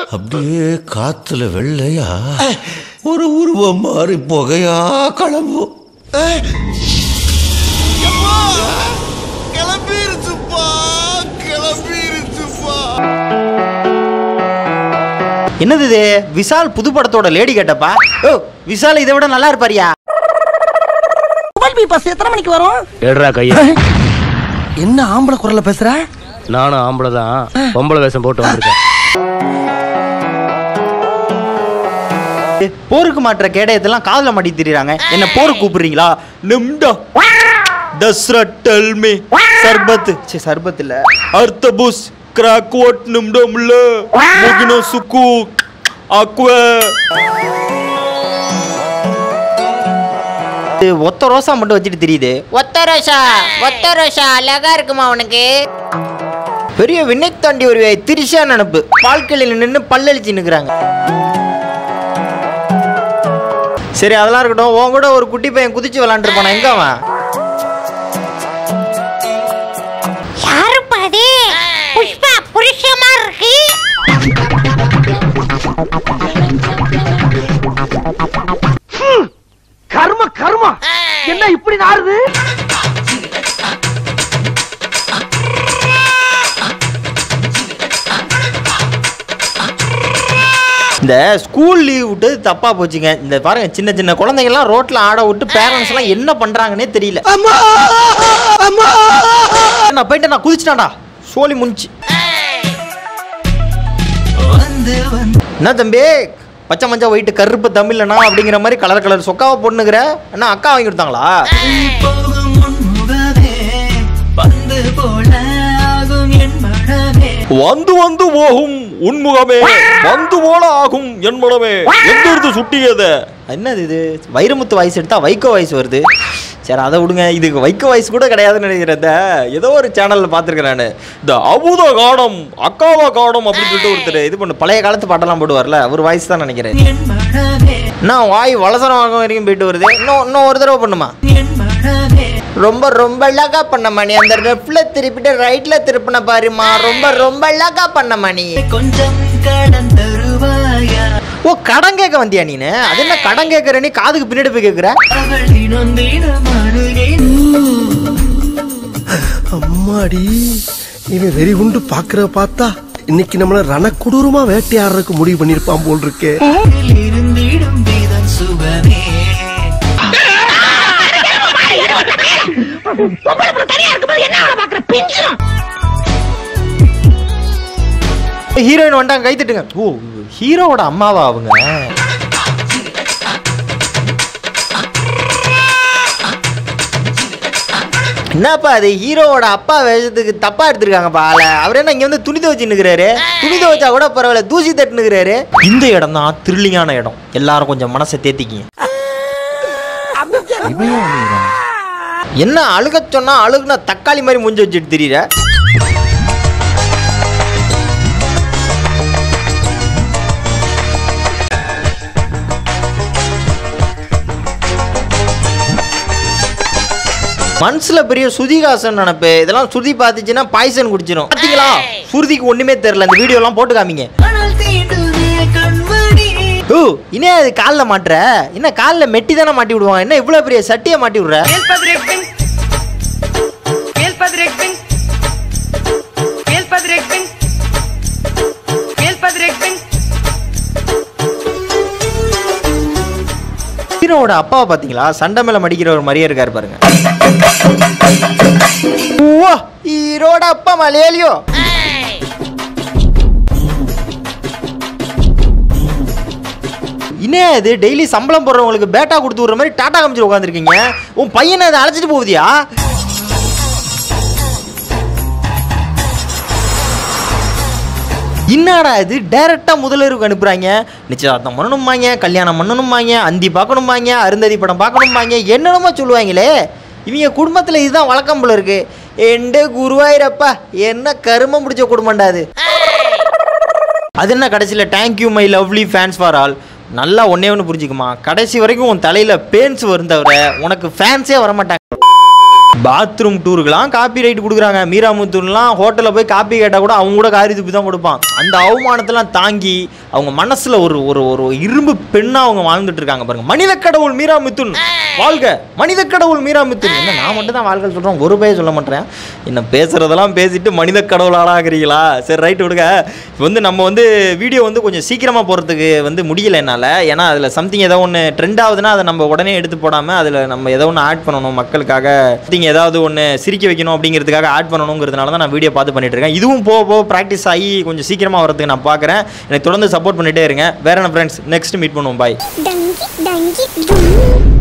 அப்படியே காத்துல வெள்ளையா ஒரு உருவம் மாறி புகையா கிளம்பும் கிளம்பிருச்சுப்பா கிளம்பிருச்சுப்பா என்னது இது விஷால் புது படத்தோட லேடி கேட்டப்பா ஓ விஷால் இதை விட நல்லா இருப்பாரியா டபுள் பி பஸ் எத்தனை மணிக்கு வரும் எடுறா கைய என்ன ஆம்பளை குரல்ல பேசுற நானும் ஆம்பளை தான் பொம்பளை வேஷம் போட்டு வந்திருக்கேன் போருக்கு மாற்ற கேடயத்தெல்லாம் காதுல மாட்டி திரிறாங்க என்ன போருக்கு கூப்பிடுறீங்களா நிம்டா தஸ்ரட் டெல்மி சர்பத் ச்சே சர்பத் இல்ல அர்த்தபுஸ் கிராக்வோட் நிம்டம்ல முகினோ சுக்கு அக்வ ஒத்த ரோசா மட்டும் வச்சுட்டு தெரியுது ஒத்த ரோஷா ஒத்த ரோஷா அழகா இருக்குமா உனக்கு பெரிய விண்ணை தாண்டி ஒரு திரிஷா நினப்பு பால்கல்லில் நின்று பல்லளிச்சு நிற்கிறாங்க சரி அதெல்லாம் இருக்கட்டும் உன் கூட ஒரு குட்டி பையன் குதிச்சு விளாண்டுருப்பானா எங்க அவன் யாருப்பா அது புஷ்பா புருஷமா இருக்கு கர்ம கர்மா என்ன இப்படி நாறுது இந்த ஸ்கூல் லீவ் விட்டது தப்பா போச்சுங்க இந்த பாருங்க சின்ன சின்ன குழந்தைங்கலாம் ரோட்ல ஆட விட்டு பேரண்ட்ஸ் எல்லாம் என்ன பண்றாங்கன்னே தெரியல நான் போயிட்டு நான் குதிச்சிட்டான்டா சோலி முடிச்சு என்ன தம்பி பச்சை மஞ்சா ஒயிட்டு கருப்பு தமிழ்லனா அப்படிங்கிற மாதிரி கலர் கலர் சொக்காவை பொண்ணுங்கிற என்ன அக்கா வாங்கி கொடுத்தாங்களா வந்து வந்து போகும் உன்முகமே வந்து போல ஆகும் என் மனமே எங்கிருந்து சுட்டியது என்னது இது வைரமுத்து வயசு எடுத்தா வைகோ வயசு வருது சரி அதை விடுங்க இதுக்கு வைகோ வயசு கூட கிடையாதுன்னு நினைக்கிறேன் இந்த ஏதோ ஒரு சேனல்ல பார்த்துருக்கேன் நான் இந்த அபுத காடம் அக்காவா காடம் அப்படின்னு சொல்லிட்டு ஒருத்தர் இது பண்ணு பழைய காலத்து பாட்டெல்லாம் போடுவார்ல அவர் வாய்ஸ் தான் நினைக்கிறேன் நான் வாய் வளசரம் வாங்க வரைக்கும் போயிட்டு வருது இன்னும் இன்னும் ஒரு தடவை பண்ணுமா ரொம்ப ரொம்ப அழகா பண்ண மணி அந்த லெஃப்ட்ல திருப்பிட்டு ரைட்ல திருப்பின பாருமா ரொம்ப ரொம்ப அழகா பண்ண மணி கொஞ்சம் கடன் தருவாயா ஓ கடன் கேட்க வந்தியா நீனு அது என்ன கடன் கேட்கற நீ காதுக்கு பின்னாடி போய் கேட்குற அவள் தினம் தினம் அழுகிறேன் அம்மாடி இவன் வெறி குண்டு பாக்குற பார்த்தா இன்னைக்கு நம்மள ரணக்கொடூரமா வேட்டையாடுறதுக்கு முடிவு பண்ணிருப்பான் போல் இருக்கே இருந்திடும் வீதம் சுகமே ஹீரோயின் வந்துட்டாங்க கை தட்டுங்க ஓ ஹீரோவோட அம்மாவா அவங்க என்னப்பா அது ஹீரோவோட அப்பா வேஷத்துக்கு தப்பா எடுத்திருக்காங்கப்பா ஆளை அவர் என்ன இங்க வந்து துணி துவச்சு நிற்கிறாரு துணி துவச்சா கூட பரவாயில்ல தூசி தட்டு நிற்கிறாரு இந்த இடம் தான் த்ரில்லிங்கான இடம் எல்லாரும் கொஞ்சம் மனசை தேத்திக்கிங்க என்ன அழுக சொன்னா அழுகுனா தக்காளி மாதிரி மூஞ்சி வச்சுட்டு தெரியற மனசுல பெரிய சுதிகாசன் நினப்பு இதெல்லாம் சுருதி பார்த்துச்சுன்னா பாய்சன் குடிச்சிடும் பாத்தீங்களா சுருதிக்கு ஒண்ணுமே தெரியல இந்த வீடியோ எல்லாம் போட்டு காமிங்க ஆனால் தீண்டுதே கண்மணி ஓ இனே அது காலில் மாட்டுற என்ன காலில் மெட்டி தானே மாட்டி விடுவாங்க என்ன இவ்வளோ பெரிய சட்டியை மாட்டி விடுற ஹீரோவோட அப்பாவை பார்த்தீங்களா சண்டை மேல மடிக்கிற ஒரு மாதிரியே இருக்காரு பாருங்க ஓ ஹீரோட அப்பா மலையாளியோ இன்னே இது டெய்லி சம்பளம் போடுறவங்களுக்கு பேட்டா கொடுத்து விடுற மாதிரி டாட்டா காமிச்சு உட்காந்துருக்கீங்க உன் பையனை அதை அழைச்சிட்டு போகுதியா என்னடா இது டைரக்டா முதலருக்கு அனுப்புறாங்க நிச்சயதார்த்தம் பண்ணணுமாங்க கல்யாணம் பண்ணணுமாங்க அந்தி பார்க்கணுமாங்க அருந்ததி படம் பார்க்கணுமாங்க என்னென்னமோ சொல்லுவாங்களே இவங்க குடும்பத்தில் இதுதான் வழக்கம் போல இருக்கு எண்டு குருவாயிரப்பா என்ன கருமம் பிடிச்ச குடும்பம்டா அது அது என்ன கடைசியில் thank you my lovely fans for all நல்லா ஒன்னே ஒன்று புரிஞ்சுக்குமா கடைசி வரைக்கும் உன் தலையில் பேன்ஸ் வரும் தவிர உனக்கு ஃபேன்ஸே வரமாட்டாங்க பாத்ரூம் டூருக்குலாம் காப்பி ரைட் கொடுக்குறாங்க மீராமுத்தூர்லாம் ஹோட்டலில் போய் காப்பி கேட்டால் கூட அவங்க கூட காரி துப்பி தான் கொடுப்பான் அந்த அவமானத்தெல்லாம் தாங்கி அவங்க மனசில் ஒரு ஒரு ஒரு இரும்பு பெண்ணாக அவங்க வாழ்ந்துட்டு இருக்காங்க பாருங்க மனித கடவுள் மீராமுத்துன் வாழ்க மனித கடவுள் மீராமுத்துன் என்ன நான் மட்டும் தான் வாழ்க்கை சொல்கிறேன் ஒரு பேர் சொல்ல மாட்டேன் என்ன பேசுகிறதெல்லாம் பேசிட்டு மனித கடவுள் ஆளாகிறீங்களா சரி ரைட் விடுங்க இப்போ வந்து நம்ம வந்து வீடியோ வந்து கொஞ்சம் சீக்கிரமாக போகிறதுக்கு வந்து முடியல என்னால் ஏன்னா அதில் சம்திங் ஏதோ ஒன்று ட்ரெண்ட் ஆகுதுன்னா அதை நம்ம உடனே எடுத்து போடாமல் அதில் நம்ம ஏதோ ஒன்று ஆட் பண்ணணும் மக்களுக்காக சம்திங் ஏதாவது ஒன்று சிரிக்க வைக்கணும் அப்படிங்கிறதுக்காக ஆட் பண்ணணுங்கிறதுனால தான் நான் வீடியோ பார்த்து பண்ணிட்டு இருக்கேன் இதுவும் போக போக ப்ராக்டிஸ் ஆகி கொஞ்சம் சீக்கிரமாக வரதுக்கு நான் பார்க்குறேன் எனக்கு தொடர்ந்து சப்போர்ட் பண்ணிட்டே இருங்க வேற என்ன ஃப்ரெண்ட்ஸ் நெக்ஸ்ட் மீட் பண்ணுவோம் பாய் டங்கி டங்கி டும்